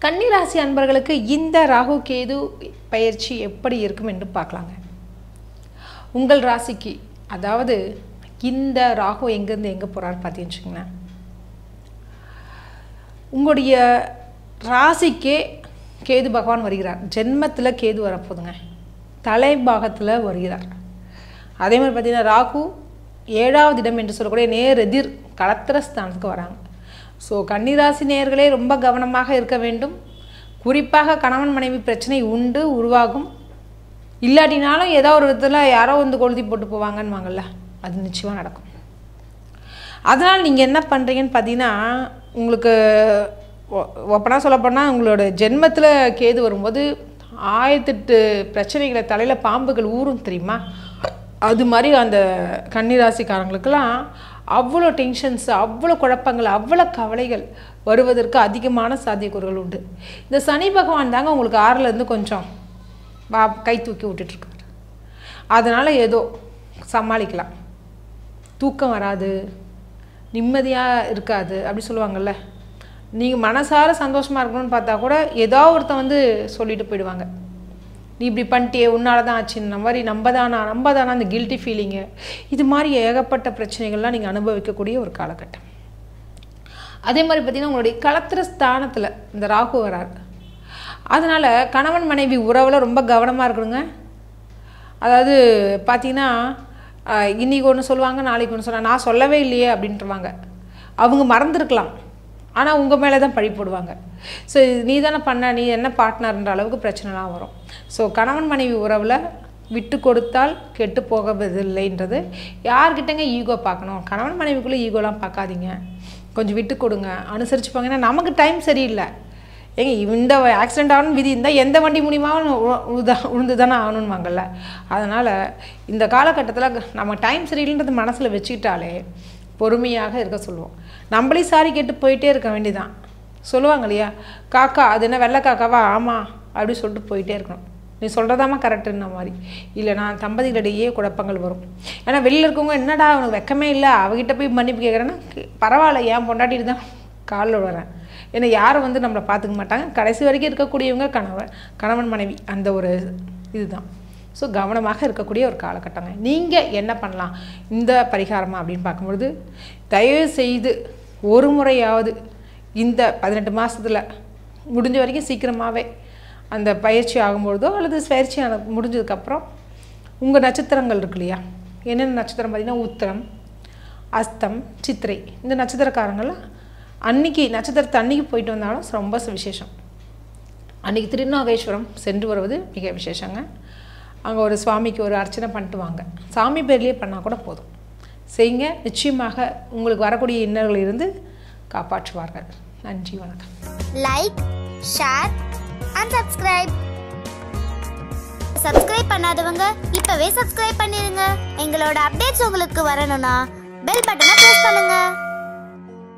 கன்னிராசி அன்பர்களுக்கு இந்த ராகு கேது பயிற்சி எப்படி இருக்கும் என்று பார்க்கலாங்க உங்கள் ராசிக்கு அதாவது இந்த ராகு எங்கேருந்து எங்கே போகிறாரு பார்த்தீங்கன்னு வச்சுக்கோங்களேன் உங்களுடைய ராசிக்கே கேது பகவான் வருகிறார் ஜென்மத்தில் கேது வரப்போகுதுங்க தலைபாகத்தில் வருகிறார் அதே மாதிரி பார்த்தீங்கன்னா ராகு ஏழாவது இடம் என்று சொல்லக்கூடிய நேர் எதிர் களத்திர ஸ்தானத்துக்கு வராங்க ஸோ கன்னிராசி நேயர்களே ரொம்ப கவனமாக இருக்க வேண்டும் குறிப்பாக கணவன் மனைவி பிரச்சனை உண்டு உருவாகும் இல்லாட்டினாலும் ஏதோ ஒரு விதத்தில் யாரோ வந்து கொளுத்தி போட்டு போவாங்கன்னு வாங்கல்ல அது நிச்சயமாக நடக்கும் அதனால் நீங்கள் என்ன பண்ணுறீங்கன்னு பார்த்தீங்கன்னா உங்களுக்கு ஒப்பனா சொல்லப்போனால் உங்களோட ஜென்மத்தில் கேது வரும்போது ஆயிரத்தெட்டு பிரச்சனைகளை தலையில் பாம்புகள் ஊறும் தெரியுமா அது மாதிரி அந்த கன்னிராசிக்காரங்களுக்கெல்லாம் அவ்வளோ டென்ஷன்ஸ் அவ்வளோ குழப்பங்கள் அவ்வளோ கவலைகள் வருவதற்கு அதிகமான சாத்தியக்கூறுகள் உண்டு இந்த சனி பகவான் தாங்க உங்களுக்கு ஆறிலேருந்து கொஞ்சம் வா கை தூக்கி விட்டுட்ருக்காரு அதனால் ஏதோ சமாளிக்கலாம் தூக்கம் வராது நிம்மதியாக இருக்காது அப்படி சொல்லுவாங்கள்ல நீங்கள் மனசார சந்தோஷமாக இருக்கணும்னு பார்த்தா கூட ஏதோ ஒருத்தன் வந்து சொல்லிட்டு போயிடுவாங்க நீ இப்படி பண்ணிட்டியே உன்னால தான் ஆச்சுன்னு மாதிரி நம்ம தானா நம்ம தானா அந்த கில்ட்டி ஃபீலிங்கு இது மாதிரி ஏகப்பட்ட பிரச்சனைகள்லாம் நீங்கள் அனுபவிக்கக்கூடிய ஒரு காலகட்டம் அதே மாதிரி பார்த்தீங்கன்னா உங்களுடைய களத்திர ஸ்தானத்தில் இந்த ராகு வரார் அதனால் கணவன் மனைவி உறவில் ரொம்ப கவனமாக இருக்கணுங்க அதாவது பார்த்தீங்கன்னா இன்றைக்கி ஒன்று சொல்லுவாங்க நாளைக்கு ஒன்று சொல்லுவாங்க நான் சொல்லவே இல்லையே அப்படின்ட்டுருவாங்க அவங்க மறந்துருக்கலாம் ஆனால் உங்கள் மேலே தான் பழி போடுவாங்க ஸோ நீ தானே பண்ண நீ என்ன பார்ட்னர்ன்ற அளவுக்கு பிரச்சனைலாம் வரும் ஸோ கணவன் மனைவி உறவில் விட்டு கொடுத்தால் கெட்டு போகவதில்லைன்றது யார்கிட்டங்க ஈகோ பார்க்கணும் கணவன் மனைவிக்குள்ளே ஈகோலாம் பார்க்காதீங்க கொஞ்சம் விட்டு கொடுங்க அனுசரிச்சு போங்க ஏன்னா நமக்கு டைம் சரியில்லை ஏங்க இந்த ஆக்சிடென்ட் ஆகணும் விதி இருந்தால் எந்த வண்டி மூலியமாகவும் உழுதா உழுந்து தானே ஆகணும்வாங்கல்ல அதனால் இந்த காலகட்டத்தில் நம்ம டைம் சரியில்லைன்றது மனசில் வச்சுக்கிட்டாலே பொறுமையாக இருக்க சொல்லுவோம் நம்மளே சாரி கேட்டு போயிட்டே இருக்க வேண்டியதான் சொல்லுவாங்க இல்லையா காக்கா அது என்ன வெள்ளை காக்காவா ஆமாம் அப்படி சொல்லிட்டு போயிட்டே இருக்கணும் நீ சொல்கிறதாம்மா கரெக்டுன்ன மாதிரி இல்லை நான் தம்பதிகளிடையே குழப்பங்கள் வரும் ஏன்னா வெளியில் இருக்கவங்க என்னடா அவனுக்கு வெக்கமே இல்லை அவகிட்ட போய் மன்னிப்பு கேட்குறேன்னா பரவாயில்ல ஏன் பொண்டாட்டிட்டு தான் காலில் வரேன் ஏன்னா யாரும் வந்து நம்மளை பார்த்துக்க மாட்டாங்க கடைசி வரைக்கும் இருக்கக்கூடியவங்க கணவன் கணவன் மனைவி அந்த ஒரு இதுதான் ஸோ கவனமாக இருக்கக்கூடிய ஒரு காலகட்டங்க நீங்கள் என்ன பண்ணலாம் இந்த பரிகாரமா அப்படின்னு பார்க்கும்பொழுது தயவு செய்து ஒரு முறையாவது இந்த பதினெட்டு மாதத்தில் முடிஞ்ச வரைக்கும் சீக்கிரமாகவே அந்த பயிற்சி ஆகும்பொழுதோ அல்லது பயிற்சி முடிஞ்சதுக்கப்புறம் உங்கள் நட்சத்திரங்கள் இருக்கு இல்லையா என்னென்ன நட்சத்திரம் பார்த்திங்கன்னா உத்திரம் அஸ்தம் சித்திரை இந்த நட்சத்திரக்காரங்களாம் அன்னைக்கு நட்சத்திரத்தை அன்னைக்கு போயிட்டு வந்தாலும் ரொம்ப விசேஷம் அன்றைக்கி திருநாகேஸ்வரம் சென்று வருவது மிக விசேஷங்க அங்கே ஒரு சுவாமிக்கு ஒரு அர்ச்சனை பண்ணிட்டு வாங்க சாமி பேர்லேயே பண்ணால் கூட போதும் செய்யுங்க நிச்சயமாக உங்களுக்கு வரக்கூடிய இன்னல்கள் இருந்து காப்பாற்றுவார்கள் நன்றி வணக்கம் like share and subscribe subscribe பண்ணாதவங்க இப்பவே சப்ஸ்கிரைப் பண்ணிருங்க எங்களோட அப்டேட்ஸ் உங்களுக்கு வரணும்னா பெல் பட்டனை பிரஸ் பண்ணுங்க